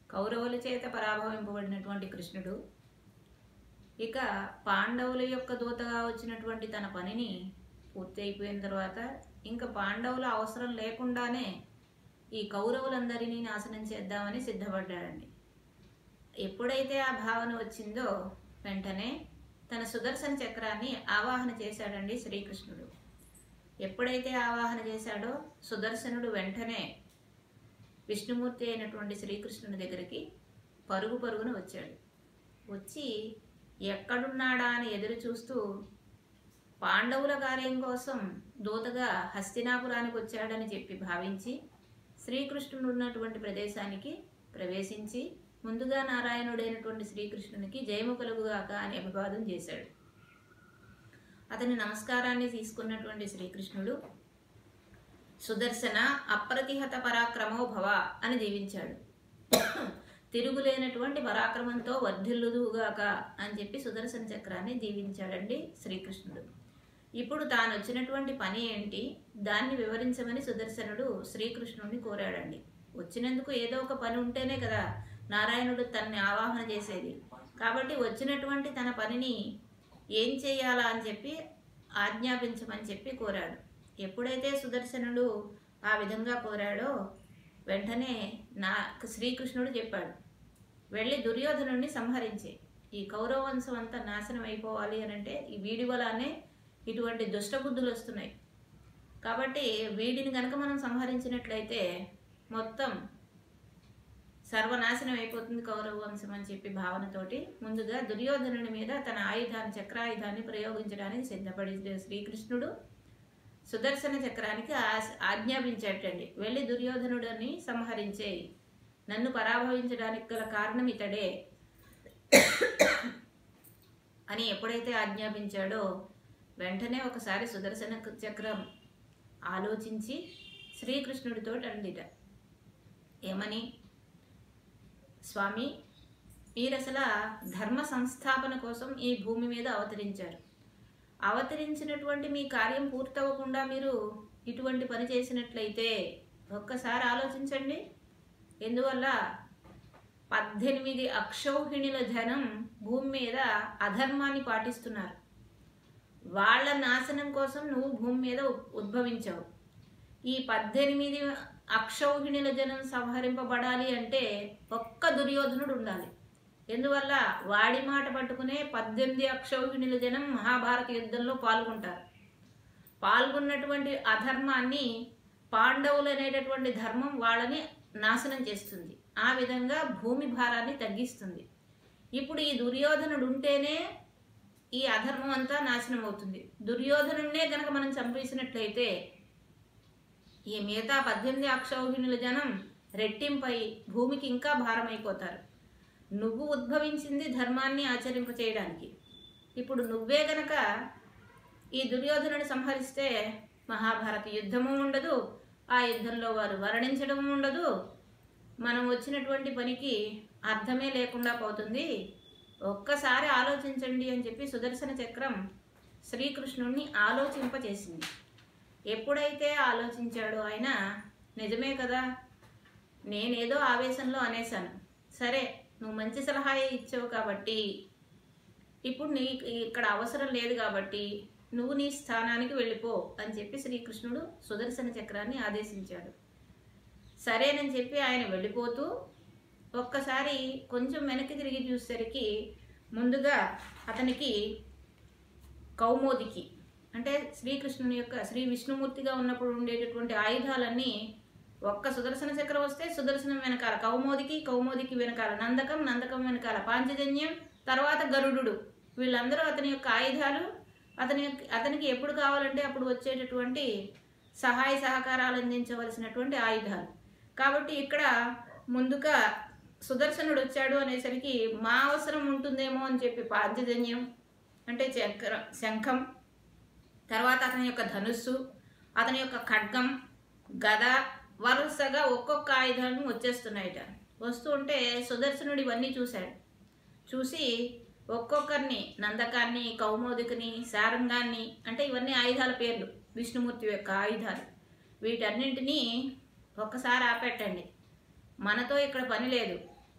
కౌరవుల చేత పరాభవింపబడినటువంటి కృష్ణుడు ఇక పాండవుల యొక్క దూతగా వచ్చినటువంటి తన పనిని పూర్తి అయిపోయిన తర్వాత ఇంకా పాండవుల అవసరం లేకుండానే ఈ కౌరవులందరినీ నాశనం చేద్దామని సిద్ధపడ్డాడండి ఎప్పుడైతే ఆ భావన వచ్చిందో వెంటనే తన సుదర్శన చక్రాన్ని ఆవాహన చేశాడండి శ్రీకృష్ణుడు ఎప్పుడైతే ఆవాహన చేశాడో సుదర్శనుడు వెంటనే విష్ణుమూర్తి అయినటువంటి శ్రీకృష్ణుని దగ్గరికి పరుగు పరుగున వచ్చాడు వచ్చి ఎక్కడున్నాడా అని ఎదురు చూస్తూ పాండవుల కార్యం కోసం దూతగా హస్తినాపురానికి వచ్చాడని చెప్పి భావించి శ్రీకృష్ణుడు ఉన్నటువంటి ప్రదేశానికి ప్రవేశించి ముందుగా నారాయణుడైనటువంటి శ్రీకృష్ణునికి జయము కలుగుగాక అని అభివాదం చేశాడు అతని నమస్కారాన్ని తీసుకున్నటువంటి శ్రీకృష్ణుడు సుదర్శన అప్రతిహత పరాక్రమో భవ అని దీవించాడు తిరుగులేనటువంటి పరాక్రమంతో వర్ధిల్లుదుగాక అని చెప్పి సుదర్శన చక్రాన్ని దీవించాడండి శ్రీకృష్ణుడు ఇప్పుడు తాను వచ్చినటువంటి పని ఏంటి దాన్ని వివరించమని సుదర్శనుడు శ్రీకృష్ణుడిని కోరాడండి వచ్చినందుకు ఏదో ఒక పని ఉంటేనే కదా నారాయణుడు తనని ఆవాహన చేసేది కాబట్టి వచ్చినటువంటి తన పనిని ఏం చేయాలా అని చెప్పి ఆజ్ఞాపించమని చెప్పి కోరాడు ఎప్పుడైతే సుదర్శనుడు ఆ విధంగా కోరాడో వెంటనే నా శ్రీకృష్ణుడు చెప్పాడు వెళ్ళి దుర్యోధనుడిని సంహరించే ఈ కౌరవ వంశం అంతా నాశనం అయిపోవాలి అని అంటే ఈ వీడి వలనే ఇటువంటి దుష్టబుద్ధులు వస్తున్నాయి కాబట్టి వీడిని కనుక మనం సంహరించినట్లయితే మొత్తం సర్వనాశనం అయిపోతుంది కౌరవ వంశం అని చెప్పి భావనతోటి ముందుగా దుర్యోధనుని మీద తన ఆయుధాన్ని చక్రాయుధాన్ని ప్రయోగించడానికి సిద్ధపడి శ్రీకృష్ణుడు సుదర్శన చక్రానికి ఆ- ఆజ్ఞాపించేటండి వెళ్ళి దుర్యోధనుడిని సంహరించేయి నన్ను పరాభవించడానికి గల కారణం ఇతడే అని ఎప్పుడైతే ఆజ్ఞాపించాడో వెంటనే ఒకసారి సుదర్శన చక్రం ఆలోచించి శ్రీకృష్ణుడితో అందిట ఏమని స్వామి మీరసల ధర్మ సంస్థాపన కోసం ఈ భూమి మీద అవతరించారు అవతరించినటువంటి మీ కార్యం పూర్తవ్వకుండా మీరు ఇటువంటి పని చేసినట్లయితే ఒక్కసారి ఆలోచించండి ఎందువల్ల పద్దెనిమిది అక్షౌహిణుల జనం భూమి మీద అధర్మాన్ని పాటిస్తున్నారు వాళ్ళ నాశనం కోసం నువ్వు భూమి మీద ఉ- ఉద్భవించావు ఈ పద్దెనిమిది అక్షౌహిణుల జనం సంహరింపబడాలి అంటే ఒక్క దుర్యోధనుడు ఉండాలి ఎందువల్ల వాడి మాట పట్టుకునే పద్దెనిమిది అక్షౌహిణుల జనం మహాభారత యుద్ధంలో పాల్గొంటారు పాల్గొన్నటువంటి అధర్మాన్ని పాండవులు అనేటటువంటి ధర్మం వాళ్ళని నాశనం చేస్తుంది ఆ విధంగా భూమి భారాన్ని తగ్గిస్తుంది ఇప్పుడు ఈ దుర్యోధనుడు ఉంటేనే ఈ అధర్మం అంతా నాశనం అవుతుంది దుర్యోధనుడినే గనక మనం చంపేసినట్లయితే ఈ మిగతా పద్దెనిమిది అక్షౌహిణుల జనం రెట్టింపై భూమికి ఇంకా భారమైపోతారు నువ్వు ఉద్భవించింది ధర్మాన్ని ఆచరింప చేయడానికి ఇప్పుడు నువ్వే గనక ఈ దుర్యోధనుని సంహరిస్తే మహాభారత యుద్ధము ఉండదు ఆ యుద్ధంలో వారు వర్ణించడం ఉండదు మనం వచ్చినటువంటి పనికి అర్థమే లేకుండా పోతుంది ఒక్కసారి ఆలోచించండి అని చెప్పి సుదర్శన చక్రం శ్రీకృష్ణుణ్ణి ఆలోచింపచేసింది ఎప్పుడైతే ఆలోచించాడో ఆయన నిజమే కదా నేనేదో ఆవేశంలో అనేశాను సరే నువ్వు మంచి సలహాయే ఇచ్చావు కాబట్టి ఇప్పుడు నీ ఇక్కడ అవసరం లేదు కాబట్టి నువ్వు నీ స్థానానికి వెళ్ళిపో అని చెప్పి శ్రీకృష్ణుడు సుదర్శన చక్రాన్ని ఆదేశించాడు సరేనని చెప్పి ఆయన వెళ్ళిపోతూ ఒక్కసారి కొంచెం వెనక్కి తిరిగి చూసేసరికి ముందుగా అతనికి కౌమోదికి అంటే శ్రీకృష్ణుని యొక్క శ్రీ విష్ణుమూర్తిగా ఉన్నప్పుడు ఉండేటటువంటి ఆయుధాలన్నీ ఒక్క సుదర్శన చక్రం వస్తే సుదర్శనం వెనకాల కౌమోదికి కౌమోదికి వెనకాల నందకం నందకం వెనకాల పాంచజన్యం తర్వాత గరుడు వీళ్ళందరూ అతని యొక్క ఆయుధాలు అతని యొక్క అతనికి ఎప్పుడు కావాలంటే అప్పుడు వచ్చేటటువంటి సహాయ సహకారాలు అందించవలసినటువంటి ఆయుధాలు కాబట్టి ఇక్కడ ముందుగా సుదర్శనుడు వచ్చాడు అనేసరికి మా అవసరం ఉంటుందేమో అని చెప్పి పాంచజన్యం అంటే చక్ర శంఖం తర్వాత అతని యొక్క ధనుస్సు అతని యొక్క ఖడ్గం గద వరుసగా ఒక్కొక్క ఆయుధాలను వచ్చేస్తున్నాయట వస్తూ ఉంటే సుదర్శనుడు ఇవన్నీ చూశాడు చూసి ఒక్కొక్కరిని నందకాన్ని కౌమోదికని సారంగాన్ని అంటే ఇవన్నీ ఆయుధాల పేర్లు విష్ణుమూర్తి యొక్క ఆయుధాలు వీటన్నింటినీ ఒక్కసారి ఆపెట్టండి మనతో ఇక్కడ పని లేదు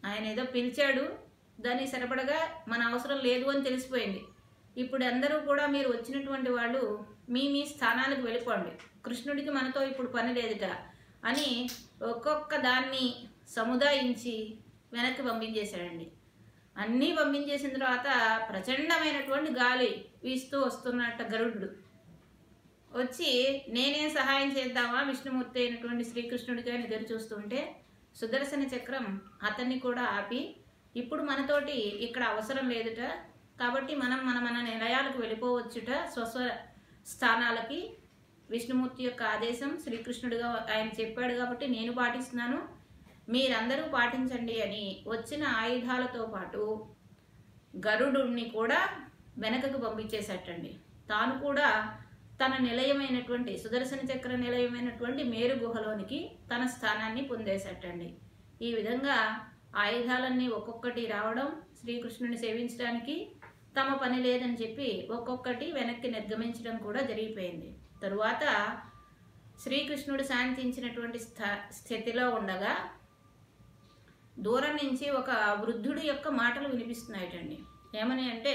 ఆయన ఏదో పిలిచాడు దానికి సరిపడగా మన అవసరం లేదు అని తెలిసిపోయింది ఇప్పుడు అందరూ కూడా మీరు వచ్చినటువంటి వాళ్ళు మీ మీ స్థానాలకు వెళ్ళిపోండి కృష్ణుడికి మనతో ఇప్పుడు పని లేదుట అని ఒక్కొక్క దాన్ని సముదాయించి వెనక్కి పంపించేశాడండి అన్నీ పంపించేసిన తర్వాత ప్రచండమైనటువంటి గాలి వీస్తూ వస్తున్నట్ట గరుడు వచ్చి నేనేం సహాయం చేద్దామా విష్ణుమూర్తి అయినటువంటి శ్రీకృష్ణుడికి అని ఎదురు చూస్తుంటే సుదర్శన చక్రం అతన్ని కూడా ఆపి ఇప్పుడు మనతోటి ఇక్కడ అవసరం లేదుట కాబట్టి మనం మన మన నిలయాలకు వెళ్ళిపోవచ్చుట స్వస్వ స్థానాలకి విష్ణుమూర్తి యొక్క ఆదేశం శ్రీకృష్ణుడిగా ఆయన చెప్పాడు కాబట్టి నేను పాటిస్తున్నాను మీరందరూ పాటించండి అని వచ్చిన ఆయుధాలతో పాటు గరుడుని కూడా వెనకకు పంపించేసేటండి తాను కూడా తన నిలయమైనటువంటి సుదర్శన చక్ర నిలయమైనటువంటి మేరు గుహలోనికి తన స్థానాన్ని పొందేసేటండి ఈ విధంగా ఆయుధాలన్నీ ఒక్కొక్కటి రావడం శ్రీకృష్ణుని సేవించడానికి తమ పని లేదని చెప్పి ఒక్కొక్కటి వెనక్కి నిర్గమించడం కూడా జరిగిపోయింది తరువాత శ్రీకృష్ణుడు శాంతించినటువంటి స్థ స్థితిలో ఉండగా దూరం నుంచి ఒక వృద్ధుడి యొక్క మాటలు వినిపిస్తున్నాయటండి ఏమని అంటే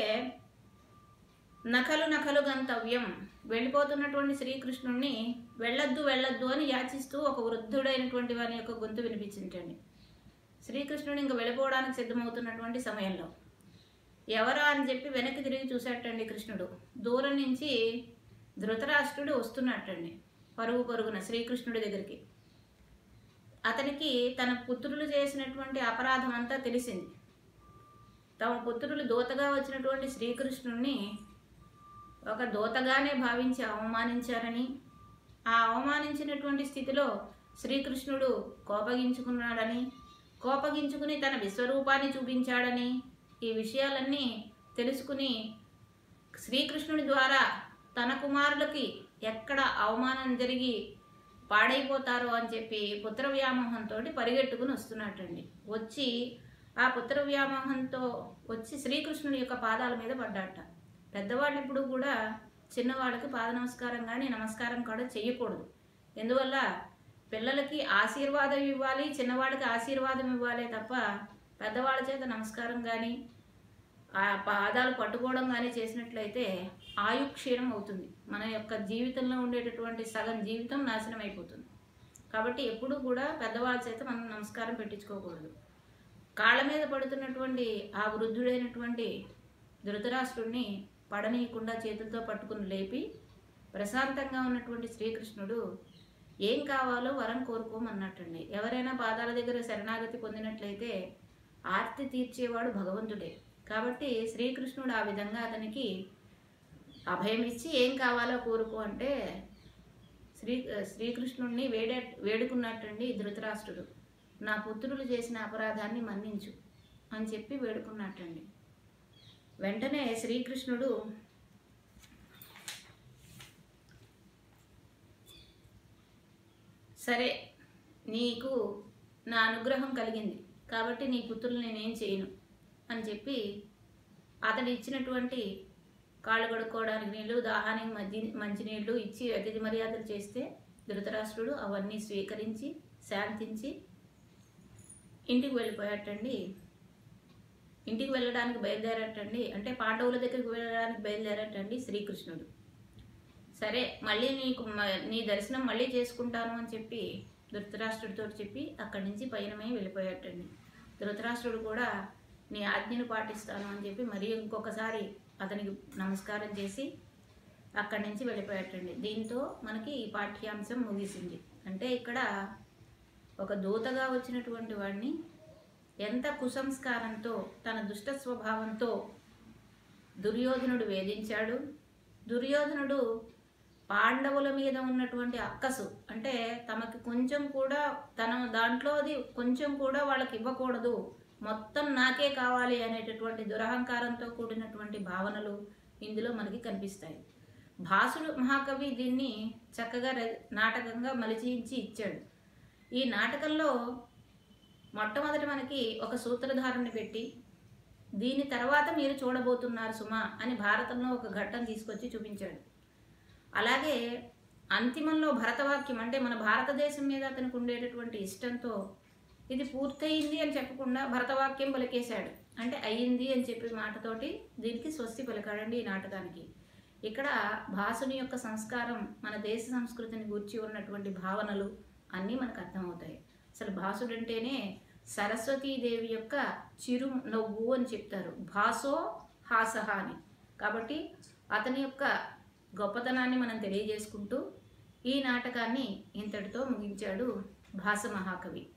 నకలు నకలు గంతవ్యం వెళ్ళిపోతున్నటువంటి శ్రీకృష్ణుణ్ణి వెళ్ళొద్దు వెళ్ళొద్దు అని యాచిస్తూ ఒక వృద్ధుడైనటువంటి వారి యొక్క గొంతు వినిపించింటండి శ్రీకృష్ణుడు ఇంక వెళ్ళిపోవడానికి సిద్ధమవుతున్నటువంటి సమయంలో ఎవరా అని చెప్పి వెనక్కి తిరిగి చూసేటండి కృష్ణుడు దూరం నుంచి ధృతరాష్ట్రుడు వస్తున్నట్టండి పరుగు పరుగున శ్రీకృష్ణుడి దగ్గరికి అతనికి తన పుత్రులు చేసినటువంటి అపరాధం అంతా తెలిసింది తమ పుత్రులు దూతగా వచ్చినటువంటి శ్రీకృష్ణుణ్ణి ఒక దూతగానే భావించి అవమానించారని ఆ అవమానించినటువంటి స్థితిలో శ్రీకృష్ణుడు కోపగించుకున్నాడని కోపగించుకుని తన విశ్వరూపాన్ని చూపించాడని ఈ విషయాలన్నీ తెలుసుకుని శ్రీకృష్ణుడి ద్వారా తన కుమారులకి ఎక్కడ అవమానం జరిగి పాడైపోతారో అని చెప్పి పుత్ర వ్యామోహంతో పరిగెట్టుకుని వస్తున్నట్టండి వచ్చి ఆ పుత్ర వ్యామోహంతో వచ్చి శ్రీకృష్ణుడి యొక్క పాదాల మీద పడ్డాట పెద్దవాళ్ళు ఇప్పుడు కూడా చిన్నవాళ్ళకి పాద నమస్కారం కానీ నమస్కారం కూడా చేయకూడదు ఎందువల్ల పిల్లలకి ఆశీర్వాదం ఇవ్వాలి చిన్నవాళ్ళకి ఆశీర్వాదం ఇవ్వాలే తప్ప పెద్దవాళ్ళ చేత నమస్కారం కానీ ఆ పాదాలు పట్టుకోవడం కానీ చేసినట్లయితే ఆయు క్షీణం అవుతుంది మన యొక్క జీవితంలో ఉండేటటువంటి సగం జీవితం నాశనం అయిపోతుంది కాబట్టి ఎప్పుడూ కూడా పెద్దవాళ్ళ చేత మనం నమస్కారం పెట్టించుకోకూడదు కాళ్ళ మీద పడుతున్నటువంటి ఆ వృద్ధుడైనటువంటి ధృతరాష్ట్రుడిని పడనీయకుండా చేతులతో పట్టుకుని లేపి ప్రశాంతంగా ఉన్నటువంటి శ్రీకృష్ణుడు ఏం కావాలో వరం కోరుకోమన్నట్టండి ఎవరైనా పాదాల దగ్గర శరణాగతి పొందినట్లయితే ఆర్తి తీర్చేవాడు భగవంతుడే కాబట్టి శ్రీకృష్ణుడు ఆ విధంగా అతనికి అభయం ఇచ్చి ఏం కావాలో కోరుకో అంటే శ్రీ శ్రీకృష్ణుడిని వేడే వేడుకున్నట్టండి ధృతరాష్ట్రుడు నా పుత్రులు చేసిన అపరాధాన్ని మన్నించు అని చెప్పి వేడుకున్నట్టండి వెంటనే శ్రీకృష్ణుడు సరే నీకు నా అనుగ్రహం కలిగింది కాబట్టి నీ పుత్రులు నేనేం చేయను అని చెప్పి అతడు ఇచ్చినటువంటి కాళ్ళు కడుక్కోవడానికి నీళ్లు దాహానికి మధ్య మంచినీళ్ళు ఇచ్చి అతిథి మర్యాదలు చేస్తే ధృతరాష్ట్రుడు అవన్నీ స్వీకరించి శాంతించి ఇంటికి వెళ్ళిపోయాటండి ఇంటికి వెళ్ళడానికి బయలుదేరటండి అంటే పాండవుల దగ్గరికి వెళ్ళడానికి బయలుదేరటండి శ్రీకృష్ణుడు సరే మళ్ళీ నీకు మ- నీ దర్శనం మళ్ళీ చేసుకుంటాను అని చెప్పి ధృతరాష్ట్రుడితో చెప్పి అక్కడి నుంచి పయనమై వెళ్ళిపోయాటండి ధృతరాష్ట్రుడు కూడా నీ ఆజ్ఞను పాటిస్తాను అని చెప్పి మరీ ఇంకొకసారి అతనికి నమస్కారం చేసి అక్కడి నుంచి వెళ్ళిపోయాటండి దీంతో మనకి ఈ పాఠ్యాంశం ముగిసింది అంటే ఇక్కడ ఒక దూతగా వచ్చినటువంటి వాడిని ఎంత కుసంస్కారంతో తన దుష్ట స్వభావంతో దుర్యోధనుడు వేధించాడు దుర్యోధనుడు పాండవుల మీద ఉన్నటువంటి అక్కసు అంటే తమకి కొంచెం కూడా తన దాంట్లోది కొంచెం కూడా వాళ్ళకి ఇవ్వకూడదు మొత్తం నాకే కావాలి అనేటటువంటి దురహంకారంతో కూడినటువంటి భావనలు ఇందులో మనకి కనిపిస్తాయి భాసుడు మహాకవి దీన్ని చక్కగా ర- నాటకంగా మలిచించి ఇచ్చాడు ఈ నాటకంలో మొట్టమొదటి మనకి ఒక సూత్రధారుని పెట్టి దీని తర్వాత మీరు చూడబోతున్నారు సుమా అని భారతంలో ఒక ఘట్టం తీసుకొచ్చి చూపించాడు అలాగే అంతిమంలో భరతవాక్యం అంటే మన భారతదేశం మీద అతనికి ఉండేటటువంటి ఇష్టంతో ఇది పూర్తయింది అని చెప్పకుండా భరతవాక్యం పలికేశాడు అంటే అయ్యింది అని చెప్పే మాటతోటి దీనికి స్వస్తి పలికాడండి ఈ నాటకానికి ఇక్కడ భాసుని యొక్క సంస్కారం మన దేశ సంస్కృతిని గూర్చి ఉన్నటువంటి భావనలు అన్నీ మనకు అర్థమవుతాయి అసలు భాసుడు అంటేనే సరస్వతీదేవి యొక్క చిరు నవ్వు అని చెప్తారు భాసో హాసహ అని కాబట్టి అతని యొక్క గొప్పతనాన్ని మనం తెలియజేసుకుంటూ ఈ నాటకాన్ని ఇంతటితో ముగించాడు భాస మహాకవి